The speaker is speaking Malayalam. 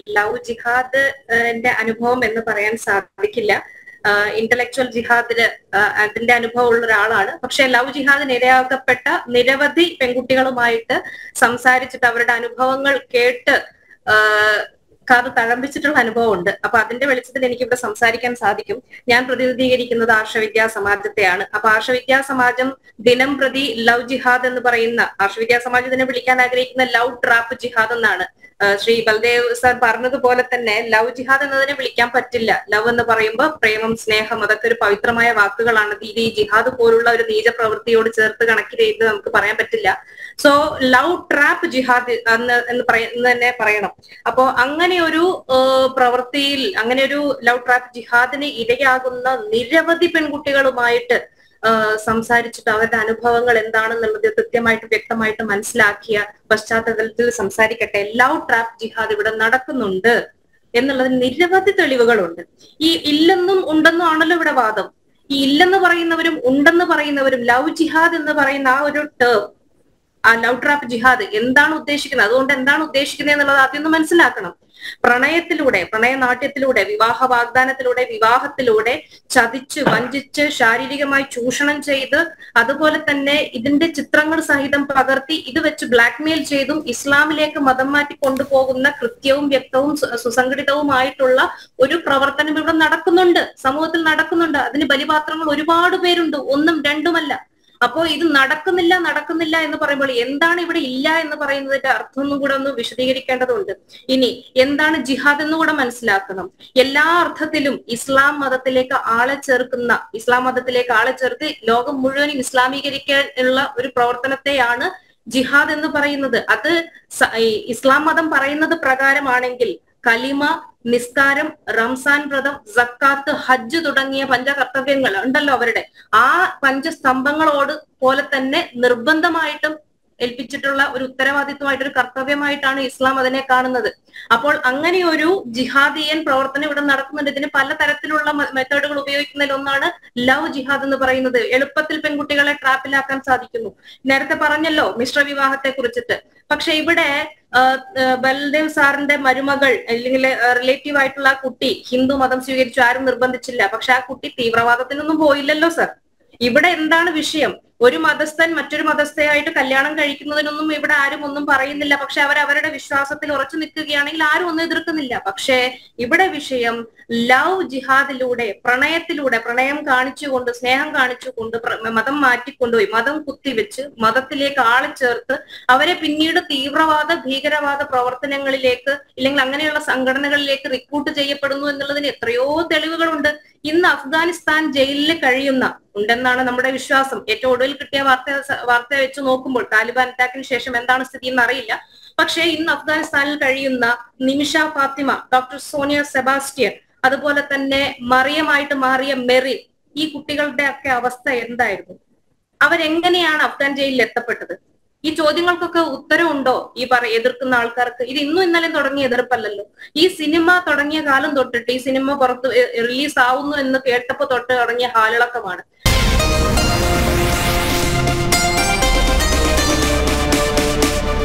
ലവ് ജിഹാദിന്റെ അനുഭവം എന്ന് പറയാൻ സാധിക്കില്ല ഇന്റലക്ച്വൽ ജിഹാദില് ആ, അതിന്റെ അനുഭവം ഉള്ള ഒരാളാണ് പക്ഷെ ലവ് ജിഹാദിന് ഇരയാക്കപ്പെട്ട നിരവധി പെൺകുട്ടികളുമായിട്ട് സംസാരിച്ചിട്ട് അവരുടെ അനുഭവങ്ങൾ കേട്ട് ആ, കാത് തഴമ്പിച്ചിട്ടുള്ള അനുഭവമുണ്ട് അപ്പൊ അതിന്റെ വെളിച്ചത്തിൽ എനിക്ക് ഇവിടെ സംസാരിക്കാൻ സാധിക്കും ഞാൻ പ്രതിനിധീകരിക്കുന്നത് ആർഷവിദ്യാ സമാജത്തെയാണ് അപ്പൊ ആർഷവിദ്യാ സമാജം ദിനം പ്രതി ലവ് ജിഹാദ് എന്ന് പറയുന്ന ആർഷവിദ്യാ സമാജത്തിനെ വിളിക്കാൻ ആഗ്രഹിക്കുന്ന ലവ് ട്രാപ്പ് ജിഹാദ് എന്നാണ് ആ, ശ്രീ ബൽദേവ് സാർ പറഞ്ഞതുപോലെ തന്നെ ലവ് ജിഹാദ് എന്നതിനെ വിളിക്കാൻ പറ്റില്ല ലവ് എന്ന് പറയുമ്പോൾ പ്രേമം സ്നേഹം അതൊക്കെ ഒരു പവിത്രമായ വാക്കുകളാണ് ഇത് ഈ ജിഹാദ് പോലുള്ള ഒരു നീച പ്രവൃത്തിയോട് ചേർത്ത് കണക്ട് ചെയ്ത് നമുക്ക് പറയാൻ പറ്റില്ല സോ ലവ് ട്രാപ്പ് ജിഹാദ് എന്ന് എന്ന് പറയ എന്ന് തന്നെ പറയണം അപ്പോ അങ്ങനെ ഒരു ഏഹ്, പ്രവൃത്തിയിൽ അങ്ങനെ ഒരു ലവ് ട്രാപ്പ് ജിഹാദിന് ഇരയാകുന്ന നിരവധി പെൺകുട്ടികളുമായിട്ട് ഏഹ്, സംസാരിച്ചിട്ട് അവരുടെ അനുഭവങ്ങൾ എന്താണെന്നുള്ളത് കൃത്യമായിട്ട് വ്യക്തമായിട്ട് മനസ്സിലാക്കിയ പശ്ചാത്തലത്തിൽ സംസാരിക്കട്ടെ ലവ് ട്രാപ്പ് ജിഹാദ് ഇവിടെ നടക്കുന്നുണ്ട് എന്നുള്ളതിന് നിരവധി തെളിവുകളുണ്ട് ഈ ഇല്ലെന്നും ഉണ്ടെന്നും ആണല്ലോ ഇവിടെ വാദം ഈ ഇല്ലെന്ന് പറയുന്നവരും ഉണ്ടെന്ന് പറയുന്നവരും ലവ് ജിഹാദ് എന്ന് പറയുന്ന ആ ഒരു ടേം ആ ലവ് ട്രാപ്പ് ജിഹാദ് എന്താണ് ഉദ്ദേശിക്കുന്നത് അതുകൊണ്ട് എന്താണ് ഉദ്ദേശിക്കുന്നത് എന്നുള്ളത് ആദ്യം ഒന്ന് മനസ്സിലാക്കണം പ്രണയത്തിലൂടെ പ്രണയനാട്യത്തിലൂടെ വിവാഹ വാഗ്ദാനത്തിലൂടെ വിവാഹത്തിലൂടെ ചതിച്ച് വഞ്ചിച്ച് ശാരീരികമായി ചൂഷണം ചെയ്ത് അതുപോലെ തന്നെ ഇതിന്റെ ചിത്രങ്ങൾ സഹിതം പകർത്തി ഇത് വെച്ച് ബ്ലാക്ക്മെയിൽ ചെയ്തും ഇസ്ലാമിലേക്ക് മതം മാറ്റി കൊണ്ടുപോകുന്ന കൃത്യവും വ്യക്തവും സു- സുസംഘടിതവുമായിട്ടുള്ള ഒരു പ്രവർത്തനം ഇവിടെ നടക്കുന്നുണ്ട് സമൂഹത്തിൽ നടക്കുന്നുണ്ട് അതിന് ബലിപാത്രങ്ങൾ ഒരുപാട് പേരുണ്ട് ഒന്നും രണ്ടുമല്ല അപ്പോ ഇത് നടക്കുന്നില്ല നടക്കുന്നില്ല എന്ന് പറയുമ്പോൾ എന്താണ് ഇവിടെ ഇല്ല എന്ന് പറയുന്നതിന്റെ അർത്ഥം ഒന്നും കൂടെ ഒന്ന് വിശദീകരിക്കേണ്ടതുണ്ട് ഇനി എന്താണ് ജിഹാദ് എന്ന് കൂടെ മനസ്സിലാക്കണം എല്ലാ അർത്ഥത്തിലും ഇസ്ലാം മതത്തിലേക്ക് ആളെ ചേർക്കുന്ന ഇസ്ലാം മതത്തിലേക്ക് ആളെ ചേർത്ത് ലോകം മുഴുവനും ഇസ്ലാമീകരിക്കാൻ ഉള്ള ഒരു പ്രവർത്തനത്തെയാണ് ജിഹാദ് എന്ന് പറയുന്നത് അത് സ- ഈ ഇസ്ലാം മതം പറയുന്നത് പ്രകാരമാണെങ്കിൽ കലിമ നിസ്കാരം റംസാൻ വ്രതം സക്കാത്ത് ഹജ്ജ് തുടങ്ങിയ പഞ്ചകർത്തവ്യങ്ങൾ ഉണ്ടല്ലോ അവരുടെ ആ പഞ്ചസ്തംഭങ്ങളോട് പോലെ തന്നെ നിർബന്ധമായിട്ടും ഏൽപ്പിച്ചിട്ടുള്ള ഒരു ഉത്തരവാദിത്വമായിട്ട് ഒരു കർത്തവ്യമായിട്ടാണ് ഇസ്ലാം അതിനെ കാണുന്നത് അപ്പോൾ അങ്ങനെ ഒരു ജിഹാദിയൻ പ്രവർത്തനം ഇവിടെ നടക്കുന്നുണ്ട് ഇതിന് പല തരത്തിലുള്ള മെത്തേഡുകൾ ഉപയോഗിക്കുന്നതിൽ ഒന്നാണ് ലവ് ജിഹാദ് എന്ന് പറയുന്നത് എളുപ്പത്തിൽ പെൺകുട്ടികളെ ട്രാപ്പിലാക്കാൻ സാധിക്കുന്നു നേരത്തെ പറഞ്ഞല്ലോ മിശ്ര വിവാഹത്തെ കുറിച്ചിട്ട് പക്ഷെ ഇവിടെ ആ, ആ, ബൽദേവ് സാറിന്റെ മരുമകൾ അല്ലെങ്കിൽ റിലേറ്റീവ് ആയിട്ടുള്ള ആ കുട്ടി ഹിന്ദു മതം സ്വീകരിച്ചു ആരും നിർബന്ധിച്ചില്ല പക്ഷെ ആ കുട്ടി തീവ്രവാദത്തിനൊന്നും പോയില്ലല്ലോ സർ ഇവിടെ എന്താണ് വിഷയം ഒരു മതസ്ഥൻ മറ്റൊരു മതസ്ഥയായിട്ട് കല്യാണം കഴിക്കുന്നതിനൊന്നും ഇവിടെ ആരും ഒന്നും പറയുന്നില്ല പക്ഷെ അവർ അവരുടെ വിശ്വാസത്തിൽ ഉറച്ചു നിൽക്കുകയാണെങ്കിൽ ആരും ഒന്നും എതിർക്കുന്നില്ല പക്ഷേ ഇവിടെ വിഷയം ലവ് ജിഹാദിലൂടെ പ്രണയത്തിലൂടെ പ്രണയം കാണിച്ചുകൊണ്ട് സ്നേഹം കാണിച്ചുകൊണ്ട് പ്ര- മതം മാറ്റിക്കൊണ്ടുപോയി മതം കുത്തിവെച്ച് മതത്തിലേക്ക് ആളെ ചേർത്ത് അവരെ പിന്നീട് തീവ്രവാദ ഭീകരവാദ പ്രവർത്തനങ്ങളിലേക്ക് ഇല്ലെങ്കിൽ അങ്ങനെയുള്ള സംഘടനകളിലേക്ക് റിക്രൂട്ട് ചെയ്യപ്പെടുന്നു എന്നുള്ളതിന് എത്രയോ തെളിവുകളുണ്ട് ഇന്ന് അഫ്ഗാനിസ്ഥാൻ ജയിലിൽ കഴിയുന്ന ഉണ്ടെന്നാണ് നമ്മുടെ വിശ്വാസം ഏറ്റവും ഒടുവിൽ കിട്ടിയ വാർത്ത വാർത്ത വെച്ച് നോക്കുമ്പോൾ താലിബാൻ അറ്റാക്കിന് ശേഷം എന്താണ് സ്ഥിതി എന്ന് അറിയില്ല പക്ഷേ ഇന്ന് അഫ്ഗാനിസ്ഥാനിൽ കഴിയുന്ന Nimisha Fathima doctor Sonia Sebastian അതുപോലെ തന്നെ മറിയമായിട്ട് മാറിയ മെറി ഈ കുട്ടികളുടെ ഒക്കെ അവസ്ഥ എന്തായിരുന്നു അവരെങ്ങനെയാണ് അഫ്ഗാൻ ജയിലിൽ എത്തപ്പെട്ടത് ഈ ചോദ്യങ്ങൾക്കൊക്കെ ഉത്തരവുണ്ടോ ഈ പറ എതിർക്കുന്ന ആൾക്കാർക്ക് ഇത് ഇന്നും ഇന്നലെ തുടങ്ങിയ എതിർപ്പല്ലല്ലോ ഈ സിനിമ തുടങ്ങിയ കാലം തൊട്ടിട്ട് ഈ സിനിമ പുറത്ത് റിലീസ് ആവുന്നു എന്ന് കേട്ടപ്പോ തൊട്ട് തുടങ്ങിയ ഹാലിളക്കമാണ്